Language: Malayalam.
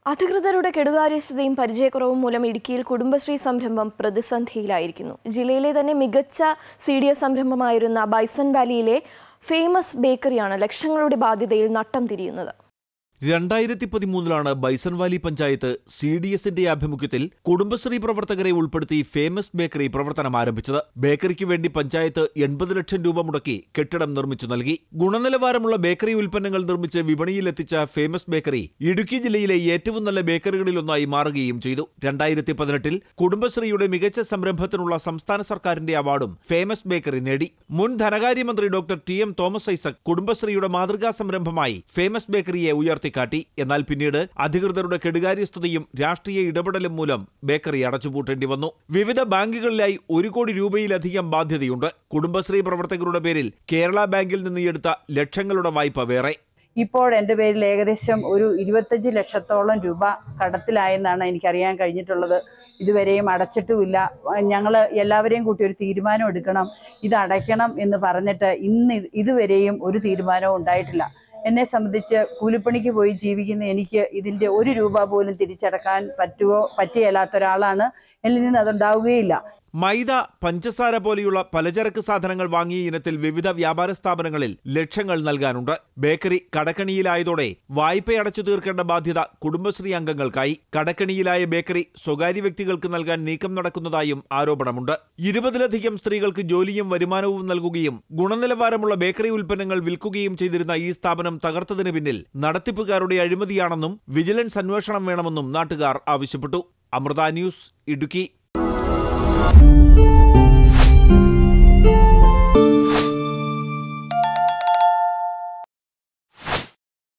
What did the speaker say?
അധികൃതരുടെ കെടുകാര്യസ്ഥതയും പരിചയക്കുറവും മൂലം ഇടുക്കിയിൽ കുടുംബശ്രീ സംരംഭം പ്രതിസന്ധിയിലായിരിക്കുന്നു ജില്ലയിലെ തന്നെ മികച്ച സി ഡി എസ് സംരംഭമായിരുന്ന ബൈസൺ വാലിയിലെ ഫേമസ് ബേക്കറിയാണ് ലക്ഷങ്ങളുടെ ബാധ്യതയിൽ നട്ടം തിരിയുന്നത് രണ്ടായിരത്തി പതിമൂന്നിലാണ് Bison Valley panchayat C D എസിന്റെ ആഭിമുഖ്യത്തിൽ കുടുംബശ്രീ പ്രവർത്തകരെ ഉൾപ്പെടുത്തി ഫേമസ് ബേക്കറി പ്രവർത്തനം ആരംഭിച്ചത് ബേക്കറിക്ക് വേണ്ടി പഞ്ചായത്ത് എൺപത് ലക്ഷം രൂപ മുടക്കി കെട്ടിടം നിർമ്മിച്ചു നൽകി ഗുണനിലവാരമുള്ള ബേക്കറി ഉൽപ്പന്നങ്ങൾ നിർമ്മിച്ച് വിപണിയിൽ എത്തിച്ച ഫേമസ് ബേക്കറി ഇടുക്കി ജില്ലയിലെ ഏറ്റവും നല്ല ബേക്കറികളിലൊന്നായി മാറുകയും ചെയ്തു രണ്ടായിരത്തി പതിനെട്ടിൽ കുടുംബശ്രീയുടെ മികച്ച സംരംഭത്തിനുള്ള സംസ്ഥാന സർക്കാരിന്റെ അവാർഡും ഫേമസ് ബേക്കറി നേടി മുൻ ധനകാര്യമന്ത്രി doctor T M Thomas Isaac കുടുംബശ്രീയുടെ മാതൃകാ സംരംഭമായി ഫേമസ് ബേക്കറിയെ ഉയർത്തിക്കാട്ടി എന്നാൽ പിന്നീട് അധികൃതരുടെ കെടുകാര്യസ്ഥതയും രാഷ്ട്രീയ ഇടപെടലും മൂലം ബേക്കറി അടച്ചുപൂട്ടേണ്ടി വന്നു വിവിധ ബാങ്കുകളിലായി ഒരു കോടി രൂപയിലധികം ബാധ്യതയുണ്ട് കുടുംബശ്രീ പ്രവർത്തകരുടെ പേരിൽ കേരള ബാങ്കിൽ നിന്ന് എടുത്ത ലക്ഷങ്ങളുടെ വായ്പ വേറെ ഇപ്പോൾ എൻ്റെ പേരിൽ ഏകദേശം ഒരു ഇരുപത്തഞ്ച് ലക്ഷത്തോളം രൂപ കടത്തിലായെന്നാണ് എനിക്കറിയാൻ കഴിഞ്ഞിട്ടുള്ളത് ഇതുവരെയും അടച്ചിട്ടുമില്ല ഞങ്ങൾ എല്ലാവരെയും കൂട്ടി ഒരു തീരുമാനം എടുക്കണം ഇത് അടയ്ക്കണം എന്ന് പറഞ്ഞിട്ട് ഇന്ന് ഇത് ഇതുവരെയും ഒരു തീരുമാനവും ഉണ്ടായിട്ടില്ല എന്നെ സംബന്ധിച്ച് കൂലിപ്പണിക്ക് പോയി ജീവിക്കുന്ന എനിക്ക് ഇതിൻ്റെ ഒരു രൂപ പോലും തിരിച്ചടക്കാൻ പറ്റുമോ പറ്റിയല്ലാത്ത ഒരാളാണ് എന്നിൽ നിന്ന് അതുണ്ടാവുകയില്ല മൈദ പഞ്ചസാര പോലെയുള്ള പലചരക്ക് സാധനങ്ങൾ വാങ്ങിയ ഇനത്തിൽ വിവിധ വ്യാപാര സ്ഥാപനങ്ങളിൽ ലക്ഷങ്ങൾ നൽകാനുണ്ട് ബേക്കറി കടക്കണിയിലായതോടെ വായ്പ അടച്ചു തീർക്കേണ്ട ബാധ്യത കുടുംബശ്രീ അംഗങ്ങൾക്കായി കടക്കണിയിലായ ബേക്കറി സ്വകാര്യ വ്യക്തികൾക്ക് നൽകാൻ നീക്കം നടക്കുന്നതായും ആരോപണമുണ്ട് ഇരുപതിലധികം സ്ത്രീകൾക്ക് ജോലിയും വരുമാനവും നൽകുകയും ഗുണനിലവാരമുള്ള ബേക്കറി ഉൽപ്പന്നങ്ങൾ വിൽക്കുകയും ചെയ്തിരുന്ന ഈ സ്ഥാപനം തകർത്തതിന് പിന്നിൽ നടത്തിപ്പുകാരുടെ അഴിമതിയാണെന്നും വിജിലൻസ് അന്വേഷണം വേണമെന്നും നാട്ടുകാർ ആവശ്യപ്പെട്ടു അമൃത ന്യൂസ് ഇടുക്കി